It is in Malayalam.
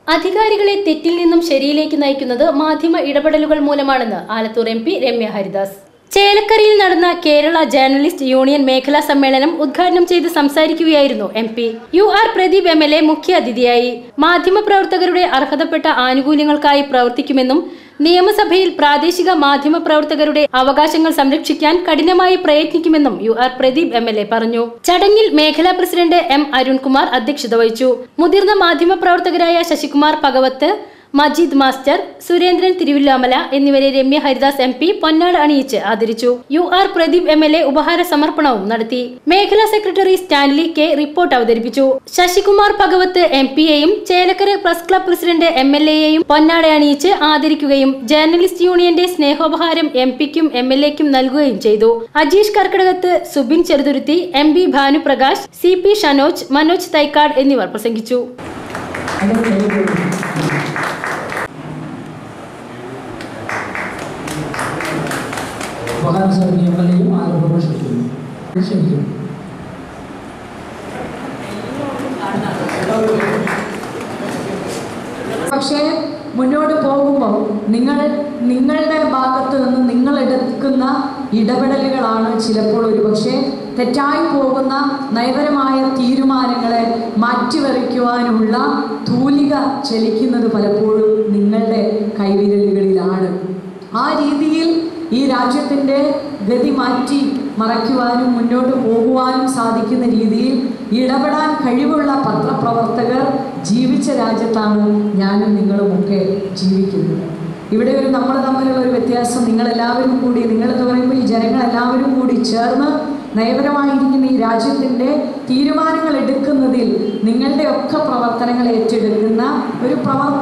അധികാരികളെ തെറ്റിൽ നിന്നും ശരിയിലേക്ക് നയിക്കുന്നത് മാധ്യമ ഇടപെടലുകൾ മൂലമാണെന്ന് ആലത്തൂർ എം പി രമ്യ ഹരിദാസ് ചേലക്കരയിൽ നടന്ന കേരള ജേർണലിസ്റ്റ് യൂണിയൻ മേഖലാ സമ്മേളനം ഉദ്ഘാടനം ചെയ്ത് സംസാരിക്കുകയായിരുന്നു M P U R Pradeep M L A മുഖ്യ അതിഥിയായി മാധ്യമപ്രവർത്തകരുടെ അർഹതപ്പെട്ട ആനുകൂല്യങ്ങൾക്കായി പ്രവർത്തിക്കുമെന്നും നിയമസഭയിൽ പ്രാദേശിക മാധ്യമ പ്രവർത്തകരുടെ അവകാശങ്ങൾ സംരക്ഷിക്കാൻ കഠിനമായി പ്രയത്നിക്കുമെന്നും U R Pradeep M L A പറഞ്ഞു ചടങ്ങിൽ മേഖലാ പ്രസിഡന്റ് എം അരുൺകുമാർ അധ്യക്ഷത വഹിച്ചു മുതിർന്ന മാധ്യമ പ്രവർത്തകരായ ശശികുമാർ ഭഗവത്ത് മജീദ് മാസ്റ്റർ സുരേന്ദ്രൻ തിരുവില്ലാമല എന്നിവരെ രമ്യ ഹരിദാസ് എം പി പൊന്നാട് അണിയിച്ച് ആദരിച്ചു U R Pradeep M L A ഉപഹാര സമർപ്പണവും നടത്തി മേഖലാ സെക്രട്ടറി സ്റ്റാൻലി കെ റിപ്പോർട്ട് അവതരിപ്പിച്ചു ശശികുമാർ ഭഗവത്ത് എം പിയെയും Chelakkara press club president M L എയെയും പൊന്നാട അണിയിച്ച് ആദരിക്കുകയും ജേർണലിസ്റ്റ് യൂണിയന്റെ സ്നേഹോപഹാരം എം പിക്കും എം എൽ എക്കും നൽകുകയും ചെയ്തു Ajeesh Karkkadakath Subin Cheruthuruthy M B Bhanuprakash C P Shanoj Manoj Thaikkad എന്നിവർ പ്രസംഗിച്ചു ഉപഹാര സമിതി എം എൽ എയും ആരോപണം ക്ഷണിക്കുന്നു ക്ഷണിക്കുന്നു പക്ഷേ മുന്നോട്ട് പോകുമ്പോൾ നിങ്ങൾ നിങ്ങളുടെ ഭാഗത്ത് നിന്ന് നിങ്ങൾ എടുക്കുന്ന ഇടപെടലുകളാണ് ചിലപ്പോൾ ഒരു പക്ഷേ തെറ്റായി പോകുന്ന നയപരമായ തീരുമാനങ്ങളെ മാറ്റിവരയ്ക്കുവാനുള്ള തൂലിക ചലിക്കുന്നത് പലപ്പോഴും നിങ്ങളുടെ കൈവിരലുകളിലാണ് ആ രീതിയിൽ ഈ രാജ്യത്തിൻ്റെ ഗതി മാറ്റി മറയ്ക്കുവാനും മുന്നോട്ട് പോകുവാനും സാധിക്കുന്ന രീതിയിൽ ഇടപെടാൻ കഴിവുള്ള പത്രപ്രവർത്തകർ ജീവിച്ച രാജ്യത്താണ് ഞാനും നിങ്ങളുമൊക്കെ ജീവിക്കുന്നത് ഇവിടെ ഒരു നമ്മൾ തമ്മിലുള്ള ഒരു വ്യത്യാസം നിങ്ങളെല്ലാവരും കൂടി നിങ്ങളെന്ന് പറയുമ്പോൾ ഈ ജനങ്ങളെല്ലാവരും കൂടി ചേർന്ന് നയപരമായിരിക്കുന്ന ഈ രാജ്യത്തിൻ്റെ തീരുമാനങ്ങൾ എടുക്കുന്നതിൽ നിങ്ങളുടെ ഒക്കെ പ്രവർത്തനങ്ങൾ ഏറ്റെടുക്കുന്ന ഒരു പ്രവർത്തന